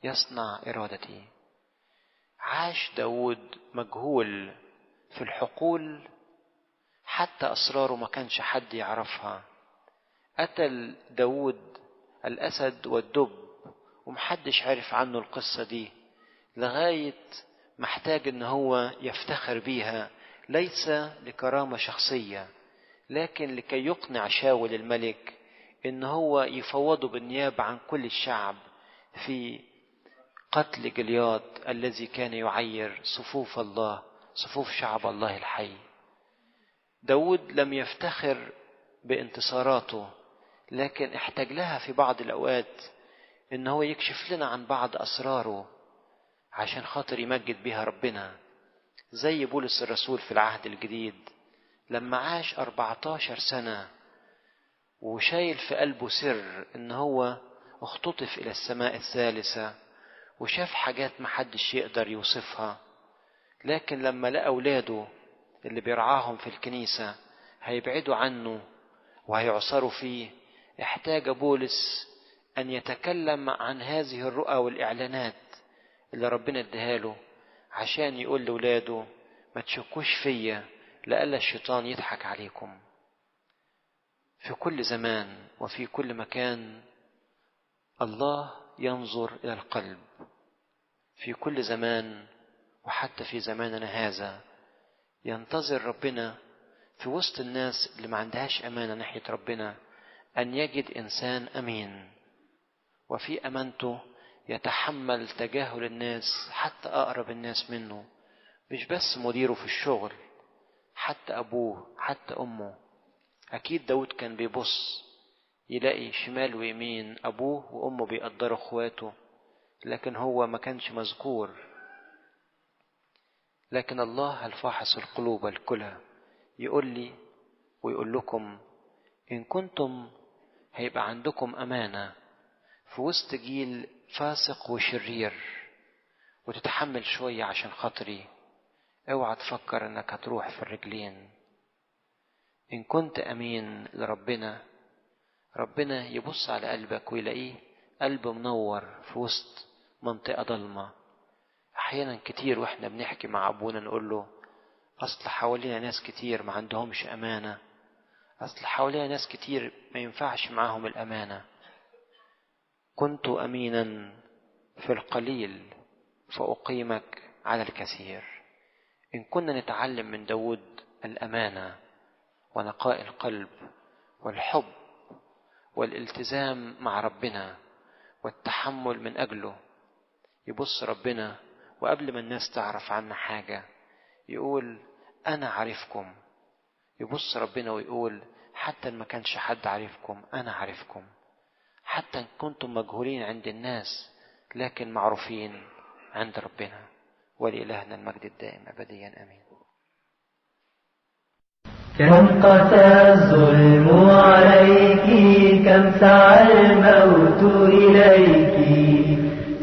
يصنع إرادتي عاش داود مجهول في الحقول حتى أسراره ما كانش حد يعرفها قتل داود الأسد والدب ومحدش عرف عنه القصة دي لغاية محتاج ان هو يفتخر بيها ليس لكرامة شخصية لكن لكي يقنع شاول الملك ان هو يفوضه بالنيابة عن كل الشعب في قتل جلياد الذي كان يعير صفوف الله صفوف شعب الله الحي داود لم يفتخر بانتصاراته لكن احتاج لها في بعض الأوقات إن هو يكشف لنا عن بعض أسراره عشان خاطر يمجد بها ربنا زي بولس الرسول في العهد الجديد لما عاش 14 سنة وشايل في قلبه سر إن هو اختطف إلى السماء الثالثة وشاف حاجات محدش يقدر يوصفها لكن لما لقى أولاده اللي بيرعاهم في الكنيسة هيبعدوا عنه وهيعصروا فيه احتاج بولس أن يتكلم عن هذه الرؤى والإعلانات اللي ربنا اداها له عشان يقول لولاده ما تشكوش فيا لألا الشيطان يضحك عليكم في كل زمان وفي كل مكان الله ينظر إلى القلب في كل زمان وحتى في زماننا هذا ينتظر ربنا في وسط الناس اللي ما عندهاش أمانة ناحية ربنا أن يجد إنسان أمين وفي أمانته يتحمل تجاهل الناس حتى أقرب الناس منه مش بس مديره في الشغل حتى أبوه حتى أمه أكيد داود كان بيبص يلاقي شمال ويمين أبوه وأمه بيقدروا إخواته لكن هو ما كانش مذكور لكن الله الفاحص القلوب الكلى يقول لي ويقول لكم إن كنتم هيبقى عندكم أمانة في وسط جيل فاسق وشرير وتتحمل شوية عشان خاطري اوعى تفكر انك هتروح في الرجلين ان كنت امين لربنا ربنا يبص على قلبك ويلاقيه قلب منور في وسط منطقة ضلمة احيانا كتير واحنا بنحكي مع ابونا نقول له اصل حوالينا ناس كتير ما عندهمش امانة اصل حوالينا ناس كتير ما ينفعش معاهم الامانة كنت امينا في القليل فاقيمك على الكثير ان كنا نتعلم من داود الامانه ونقاء القلب والحب والالتزام مع ربنا والتحمل من اجله يبص ربنا وقبل ما الناس تعرف عنا حاجه يقول انا عارفكم يبص ربنا ويقول حتى ما كانش حد عارفكم انا عارفكم حتى إن كنتم مجهولين عند الناس لكن معروفين عند ربنا ولإلهنا المجد الدائم أبديا آمين كم قسى الظلم عليك كم سعى الموت إليك